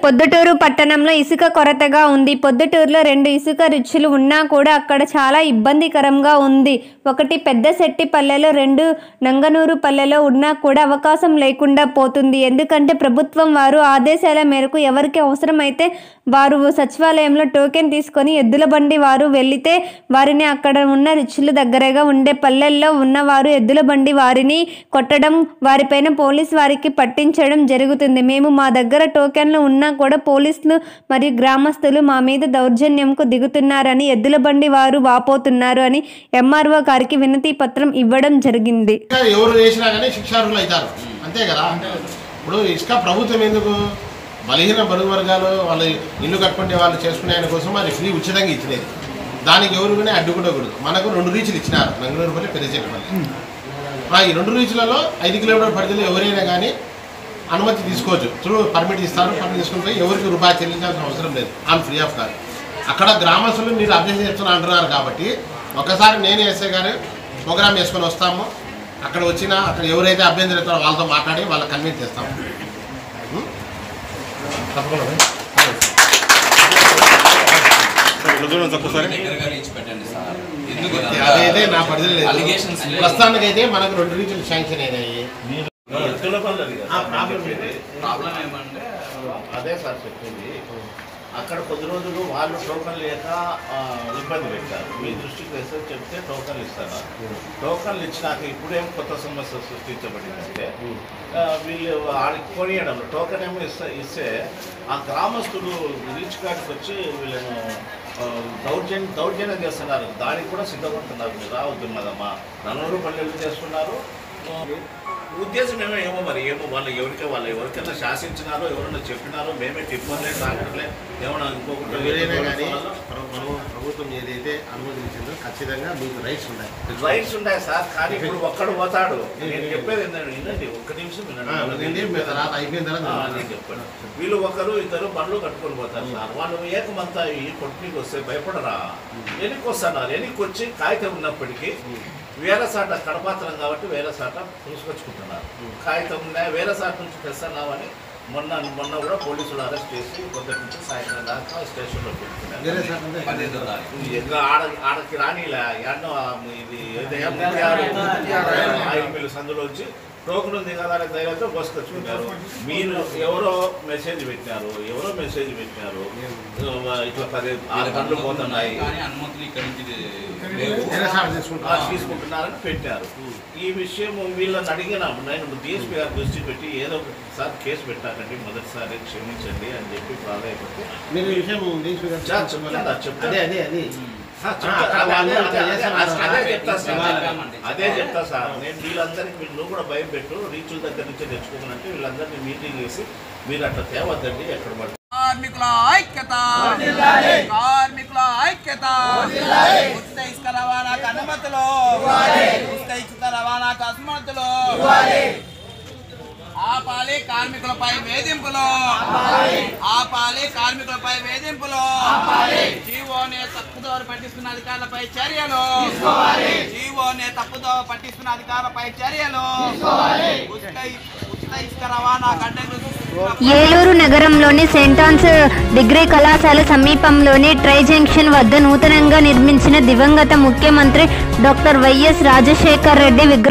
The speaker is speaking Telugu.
పొద్దుటూరు పట్టణంలో ఇసుక కొరతగా ఉంది పొద్దుటూరులో రెండు ఇసుక రుచులు ఉన్నా కూడా అక్కడ చాలా ఇబ్బందికరంగా ఉంది ఒకటి పెద్ద శెట్టి పల్లెలో రెండు నంగనూరు పల్లెలో ఉన్నా కూడా అవకాశం లేకుండా పోతుంది ఎందుకంటే ప్రభుత్వం వారు ఆదేశాల మేరకు ఎవరికి అవసరమైతే వారు సచివాలయంలో టోకెన్ తీసుకొని ఎద్దుల బండి వారు వెళితే వారిని అక్కడ ఉన్న రుచులు దగ్గరగా ఉండే పల్లెల్లో ఉన్నవారు ఎద్దుల బండి వారిని కొట్టడం వారిపైన పోలీస్ వారికి పట్టించడం జరుగుతుంది మేము మా దగ్గర టోకెన్లు ఉన్నా కూడా పోలీసులు మరియు గ్రామస్తులు మా మీద దౌర్జన్యంకు దిగుతున్నారని ఎద్దుల బండి వారు వాపోతున్నారు అని ఎంఆర్ఓ గారికి వినతి పత్రం ఇవ్వడం జరిగింది ఇంకా ఎవరు చేసినా కానీ శిక్షార్హులు అవుతారు అంతే కదా ఇప్పుడు ఇసుక ప్రభుత్వం ఎందుకు బలహీన బరువు వర్గాలు వాళ్ళు ఇల్లు కట్టుకుంటే వాళ్ళు చేసుకునే ఆయన కోసం అది ఫ్రీ ఉచితంగా ఇచ్చినది దానికి ఎవరు కూడా అడ్డుకుంటకూడదు మనకు రెండు రీచ్లు ఇచ్చినారు నంగనూరుపల్లి పెద్దచెట్టుపల్లి ఆ ఈ రెండు రీచ్లలో ఐదు కిలోమీటర్ పరిధిలో ఎవరైనా కానీ అనుమతి తీసుకోవచ్చు త్రూ పర్మిట్ ఇస్తారు పర్మిట్ తీసుకుని పోయి ఎవరికి రూపాయి చెల్లించాల్సిన అవసరం లేదు ఆన్ ఫ్రీ ఆఫ్ కాదు అక్కడ గ్రామస్తులు మీరు అభ్యర్థి చేస్తున్నా అంటున్నారు కాబట్టి ఒకసారి నేను ఎస్ఐ గారు ప్రోగ్రామ్ చేసుకొని వస్తాము అక్కడ వచ్చిన అక్కడ ఎవరైతే అభ్యంతరం ఇస్తారో వాళ్ళతో మాట్లాడి వాళ్ళకి కన్విన్స్ చేస్తాము ఉం? తప్పకుండా దగ్గరగా రీచ్ పెట్టండి సార్ ఎందుకు ఇదంతా అదైతే నా పరిధిలో లేదు allegations లేదు. ప్రస్తుతానికైతే మనకు రెండు రీచ్లు శాంక్షన్ అయినాయి ఆ, ప్రాబ్లం ఏంటి? ప్రాబ్లం ఏమంటే అదే సార్ చెప్పింది అక్కడ కొద్ది రోజులు వాళ్ళు టోకన్ లేక ఆ, ఇబ్బంది పెట్టారు మీ దృష్టికి వేస్తే చెప్తే టోకన్లు ఇస్తారు టోకన్లు ఇచ్చినాక ఇప్పుడేం కొత్త సమస్య సృష్టించబడిందంటే ఆ, వీళ్ళు ఆడికి కొనియడం టోకన్ ఏమో ఇస్తే ఇస్తే ఆ గ్రామస్తులు రీచ్ కార్డ్కి వచ్చి వీళ్ళను ఆ, దౌర్జన్యం దౌర్జన్యం చేస్తున్నారు దానికి కూడా సిద్ధపడుతున్నారు మీరు రావద్దు మదమ్మా నలుగురు పల్లెలు చేస్తున్నారు ఆ, ఉద్దేశం ఏమో ఏమో మరి ఏమో వాళ్ళు ఎవరికే వాళ్ళు ఎవరికైనా శాసించినారో ఎవరైనా చెప్పినారో మేమే ఇబ్బంది తాగట్లే ఏమన్నా ఇంకొకటి ఎవరైనా కానీ ప్ర- మనం ప్రభుత్వం ఏదైతే అనుమతించిందో ఖచ్చితంగా మీకు రైట్స్ ఉన్నాయి రైట్స్ ఉంటాయి సార్ కానీ ఇప్పుడు ఒక్కడు పోతాడు నేను చెప్పేది ఏంటంటే వినండి ఒక్క నిమిషం ఆ, వినండి వినండి, మీ తర్వాత అయిపోయిన ఆ, తర్వాత నేను చెప్పాను వీళ్ళు ఒకరు ఇద్దరు బండ్లు కట్టుకొని పోతారు సార్ వాళ్ళు ఏకమంతా ఈ కొట్టునికి వస్తే భయపడరా ఎనికి వస్తున్నారు ఎనికి వచ్చి కాగితం ఉన్నప్పటికీ వేరే సాట కడపాత్రం కాబట్టి వేరే సాట పూసుకొచ్చుకుంటున్నారు కాగితం ఉన్నాయి వేరే సాట నుంచి తెస్తున్నామని మొన్న మొన్న కూడా పోలీసులు అరెస్ట్ చేసి పొద్దుటి నుంచి సాయంత్రం దాకా స్టేషన్లో పెట్టుకున్నారు వేరే సార్ అంటే పదిహేదో తారీఖు ఇంకా ఆడ ఆడకి రానిలే ఎన్నో ఇది ఏదయ్యా ముత్యాలు ఆయిల్ మిల్ సందులోంచి టోకెన్ ఉంది కదా అనే ధైర్యంతో బస్కొచ్చుకుంటారు మీరు ఎవరో మెసేజ్ పెట్టినారు ఎవరో మెసేజ్ పెట్టినారు ఇట్లా పది ఆరు గంటలు పోతున్నాయి కానీ అనుమతులు ఇక్కడి నుంచి లేవు వేరే సార్ ఆ, తీసుకుంటారు తీసుకుంటున్నారని పెట్టారు ఈ విషయం వీళ్ళని అడిగినాము నేను డిఎస్పీ గారి దృష్టి పెట్టి ఏదో ఒకసారి కేసు పెట్టాకండి మొదటిసారి క్షమించండి అని చెప్పి ప్రాధాన్యపడితే మీరు ఈ విషయం డీసీ గారికి చా- చెప్తాను, చెప్తాను. అదే అదే అదే ఆ, చెప్తా. అక్కడ అదే- వాళ్ళు అదే- అట్లా అదే- చేస్తున్నారు. అదే చెప్తా సార్. చెప్పామండి. అదే చెప్తా సార్ నేను వీళ్ళందరికీ మీరు నువ్వు కూడా భయం పెట్టు రీచుల దగ్గర నుంచి తెచ్చుకోమనంటే వీళ్ళందరినీ మీటింగ్ చేసి మీరు అట్లా తేవద్దండి ఎక్కడ పడితే కార్మికుల ఐక్యత కార్మికుల ఐక్యత ఉచిత ఇసుక రవాణాకు అనుమతులు ఉచిత ఇసుక రవాణాకు అనుమతులు ఆపాలి కార్మికులపై వేధింపులు ఆపాలి కార్మికులపై వేధింపులు జీవోనే తప్పుదోవ పట్టిస్తున్న అధికారులపై చర్యలు జీవోనే తప్పుదోవ పట్టిస్తున్న అధికారులపై చర్యలు ఉచిత ఉచిత ఇసుక రవాణా అడ్డంకులు సృష్టిస్తున్న ఏలూరు నగరంలోని సెయింట్ ఆన్స్ డిగ్రీ కళాశాల సమీపంలోని ట్రై జంక్షన్ వద్ద నూతనంగా నిర్మించిన దివంగత ముఖ్యమంత్రి డాక్టర్ వైఎస్ రాజశేఖర్ రెడ్డి విగ్రహం